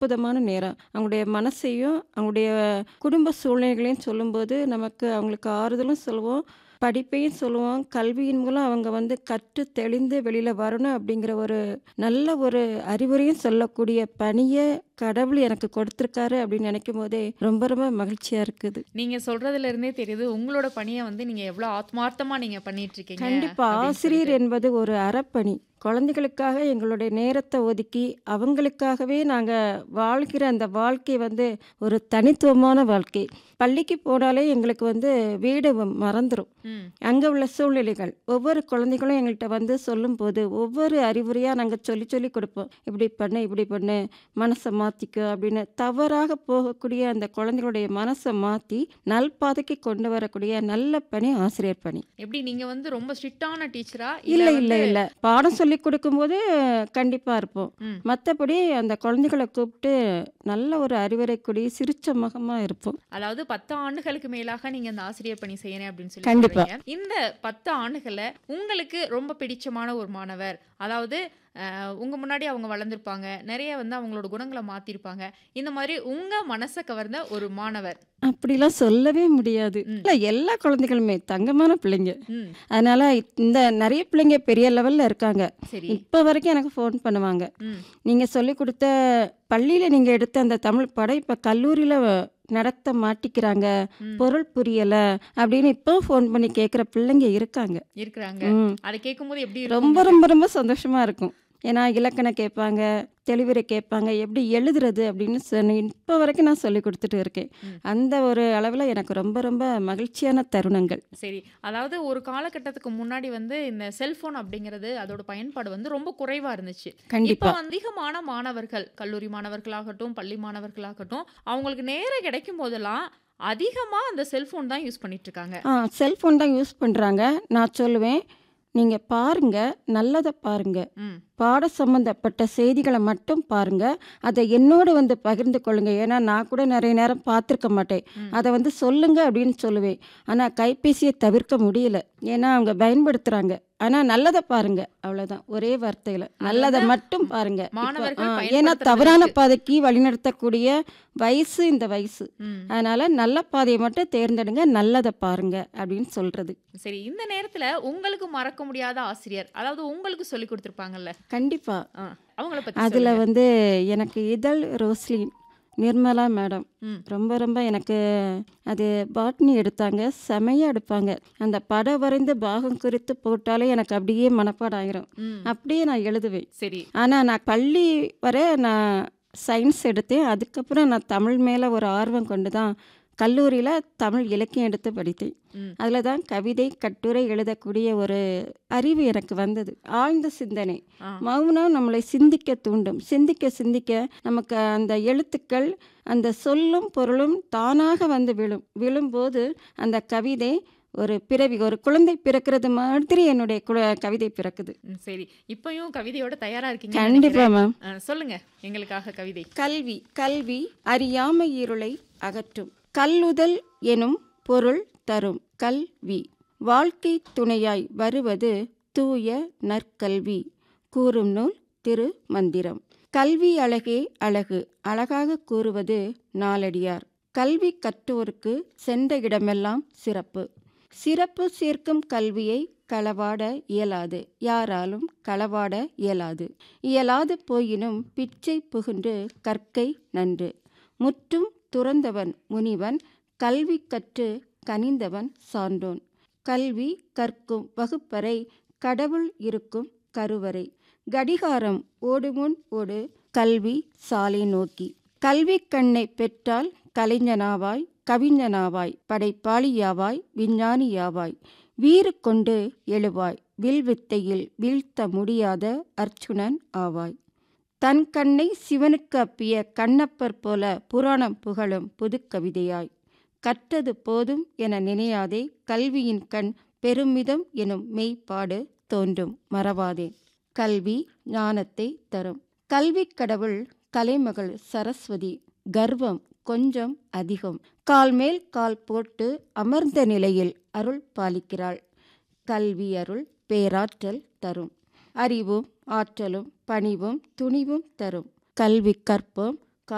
அற்புதமான நேரம். அவங்களுடைய மனசையும், அவங்களுடைய குடும்ப சூழ்நிலைகளையும் சொல்லும்போது, நமக்கு அவங்களுக்கு ஆறுதலும் சொல்லுவோம். படிப்பையும் சொல்லுவோம். கல்வியின் மூலம் அவங்க வந்து கற்று தெளிந்து வெளியில வரணும் அப்படிங்கிற ஒரு நல்ல ஒரு அறிவுரையும் சொல்லக்கூடிய பணிய கடவுள் எனக்கு கொடுத்துருக்காரு அப்படின்னு நினைக்கும்போதே ரொம்ப ரொம்ப மகிழ்ச்சியா இருக்குது. நீங்க சொல்றதுல இருந்தே தெரியுது, உங்களோட பணிய வந்து நீங்க எவ்வளோ ஆத்மார்த்தமா நீங்க பண்ணிட்டு இருக்கீங்க கண்டிப்பா. அப்படின்னு ஆசிரியர் சொல்லிட்டு. என்பது ஒரு அறப்பணி. குழந்தைகளுக்காக எங்களுடைய நேரத்த ஒதுக்கி, அவங்களுக்காகவே நாங்க வாழ்கிற அந்த வாழ்க்கை வந்து ஒரு தனித்துவமான வாழ்க்கை. பள்ளிக்கு போனாலே எங்களுக்கு வந்து வீடு வ மறந்துரும். ம். அங்க உள்ள சூழ்நிலைகள். ஒவ்வொரு குழந்தைகளும் எங்கள்ட்ட வந்து சொல்லும்போது, ஒவ்வொரு அறிவுரையா நாங்க சொல்லி சொல்லி கொடுப்போம். "இப்படி பண்ணு, இப்படி பண்ணு. மனச மாத்திக்கோ" அப்படின்னு. தவறாக போகக்கூடிய அந்த குழந்தைகளுடைய மனச மாத்தி, நல்பாதைக்கு கொண்டு வரக்கூடிய நல்ல பணி ஆசிரியர் பணி. எப்படி நீங்க வந்து ரொம்ப ஸ்ட்ரிக்ட்டான டீச்சரா? இல்ல, இல்ல இல்ல, வந்து இல்ல. பாடம் சொல்லிக் கொடுக்கும்போது கண்டிப்பா இருப்போம். ம். மத்தபடி அந்த குழந்தைகள கூப்பிட்டு நல்ல ஒரு அறிவுரை கூடி சிரிச்ச முகமா இருப்போம். அதாவது 10 ஆண்டுகளுக்கு மேலாக நீங்க அந்த ஆசிரியர் பணி செய்யறேன் அப்படின்னு சொல்லி கண்டிப்பா. சொல்றீங்க. இந்த 10 ஆண்டுகள்ல உங்களுக்கு ரொம்ப பிடிச்சமான ஒரு மாணவர், அதாவது அ உங்க முன்னாடி அவங்க வளர்ந்திருப்பாங்க. நெறைய வந்து அவங்களோட குணங்கள மாத்திருப்பாங்க. இந்த மாரி உங்க மனச கவர்ந்த ஒரு மாணவர். அப்படிலாம் சொல்லவே முடியாது. ம். இல்ல எல்லா குழந்தைகளுமே தங்கமான பிள்ளைங்க. ம். அதனால இந்த நெறைய பிள்ளைங்க பெரிய லெவல்ல இருக்காங்க. சரி. இப்ப வரைக்கும் எனக்கு ஃபோன் பண்ணுவாங்க. ம். நீங்க சொல்லிக் குடுத்த பள்ளியில நீங்க எடுத்த அந்த தமிழ் பாடம் இப்ப கல்லூரியில நடத்த மாட்டிக்கிறாங்க. ம். பொருள் புரியல அப்படின்னு இப்பவும் ஃபோன் பண்ணி கேட்கிற பிள்ளைங்க இருக்காங்க. இருக்கிறாங்க. ம். அத கேட்கும்போது எப்படி இருக்கும் ரொம்ப உங்களுக்கு? ரொம்ப ரொம்ப சந்தோஷமா இருக்கும். ஏன்னா இலக்கணம் கேட்பாங்க, தெளிவுரை கேட்பாங்க, எப்படி எழுதுறது அப்படின்னு சொன்னி இப்ப வரைக்கும் நான் சொல்லிக் குடுத்துட்டு இருக்கேன். ம். அந்த ஒரு அளவுல எனக்கு ரொம்ப ரொம்ப மகிழ்ச்சியான தருணங்கள். சரி. அதாவது ஒரு காலகட்டத்துக்கு முன்னாடி வந்து இந்த செல்போன் அப்படிங்கிறது அதோட பயன்பாடு வந்து ரொம்ப குறைவா இருந்துச்சு. இப்ப கண்டிப்பா. அதிகமான மாணவர்கள், கல்லூரி மாணவர்களாகட்டும், பள்ளி மாணவர்களாகட்டும், அவங்களுக்கு நேரம் கிடைக்கும் போதெல்லாம் அதிகமா அந்த செல்போன் தான் யூஸ் பண்ணிட்டு இருக்காங்க. ஆ செல்ஃபோன் தான் யூஸ் பண்றாங்க. நான் சொல்லுவேன், நீங்க பாருங்க, நல்லத பாருங்க. ம். பாட சம்பந்தப்பட்ட செய்திகள மட்டும் பாருங்க. அத என்னோட வந்து பகிர்ந்து கொள்ளுங்க. ஏன்னா நான் கூட நெறைய நேரம் பார்த்துருக்க மாட்டேன். ம். அத வந்து சொல்லுங்க அப்படின்னு சொல்லுவேன். ஆனா கைபேசிய தவிர்க்க முடியல. ஏன்னா அவங்க பயன்படுத்துறாங்க. ஆனா நல்லத பாருங்க. அவ்வளோதான். ஒரே வார்த்தையில. அது நல்லத வந்து மட்டும் பாருங்க. இப்ப மாணவர்கள் ஆ ஏன்னா பயன்படுத்துறத தவறான இருக்கு. பாதைக்கு வழிநடத்தக்கூடிய வயசு இந்த வயசு. ம். அதனால நல்ல பாதைய மட்டும் தேர்ந்தெடுங்க. நல்லத பாருங்க அப்படின்னு சொல்றது. சரி. இந்த நேரத்துல உங்களுக்கு மறக்க முடியாத ஆசிரியர், அதாவது உங்களுக்கு சொல்லிக் குடுத்திருப்பாங்கல்ல. கண்டிப்பா. ஆ. அவங்கள பத்தி அதுல சொல்லுங்க. வந்து எனக்கு இதழ் ரோஸ்லின் நிர்மலா மேடம். ம். ரொம்ப ரொம்ப எனக்கு அது பாட்னி எடுத்தாங்க. செமையா எடுப்பாங்க. அந்த படம் வரைந்து பாகம் குறித்து போட்டாலே எனக்கு அப்படியே மனப்பாடம் ஆயிரும். ம். அப்படியே நான் எழுதுவேன். சரி. ஆனா நான் பள்ளி வரை நான் சயின்ஸ் எடுத்தேன். அதுக்கப்புறம் நான் தமிழ் மேல ஒரு ஆர்வம் கொண்டு தான் கல்லூரியில தமிழ் இலக்கியம் எடுத்து படித்தேன். ம். அதுல தான் கவிதை, கட்டுரை எழுதக்கூடிய ஒரு அறிவு எனக்கு வந்தது. ஆழ்ந்த சிந்தனை. ஆ. மௌனம் நம்மளை சிந்திக்க தூண்டும். சிந்திக்க சிந்திக்க நமக்கு அந்த எழுத்துக்கள், அந்த சொல்லும் பொருளும் தானாக வந்து விழும். விழும்போது அந்த கவிதை ஒரு பிறவி ஒரு குழந்தை பிறக்கிறது மாதிரி என்னுடைய குழ கவிதை பிறக்குது. ம். சரி. இப்பயும் கவிதையோட தயாரா இருக்கீங்கன்னு கண்டிப்பா நினைக்கிறேன். மேம். ஆ, சொல்லுங்க எங்களுக்காக கவிதை. கல்வி கல்வி அறியாமை இருளை அகற்றும். கல்லுதல் எனும் பொருள் தரும் கல்வி. வாழ்க்கை துணையாய் வருவது தூய நற்கல்வி. கூறும் நூல் திருமந்திரம். கல்வி அழகே அழகு. அழகாக கூறுவது நாலடியார். கல்வி கற்றோர்க்கு சென்ற இடமெல்லாம் சிறப்பு. சிறப்பு சேர்க்கும் கல்வியை களவாட இயலாது. யாராலும் களவாட இயலாது. இயலாது போயினும் பிச்சை புகுண்டு கற்கை நன்று. முற்றும் துறந்தவன் முனிவன். கல்வி கற்று கனிந்தவன் சான்றோன். கல்வி கற்கும் வகுப்பறை கடவுள் இருக்கும் கருவறை. கடிகாரம் ஓடுமுன் ஓடு கல்வி சாலை நோக்கி. கல்விக் கண்ணைப் பெற்றால் கலைஞனாவாய் கவிஞனாவாய் படைப்பாளியாவாய் விஞ்ஞானியாவாய். வீறு கொண்டு எழுவாய். வில்வித்தையில் வீழ்த்த முடியாத அர்ச்சுனன் ஆவாய். தன் கண்ணை சிவனுக்கு அப்பிய கண்ணப்பர் போல புராணம் புகழும் புதுக்கவிதையாய். கற்றது போதும் என நினையாதே கல்வியின் கண் பெருமிதம் எனும் மெய்ப்பாடு தோன்றும் மறவாதே. கல்வி ஞானத்தை தரும். கல்விக் கடவுள் கலைமகள் சரஸ்வதி. கர்வம் கொஞ்சம் அதிகம். கால் மேல் கால் போட்டு அமர்ந்த நிலையில் அருள் பாலிக்கிறாள். கல்வி அருள் பேராற்றல் தரும். அறிவும் ஆற்றலும் பணிவும் துணிவும் தரும். கல்வி கற்போம்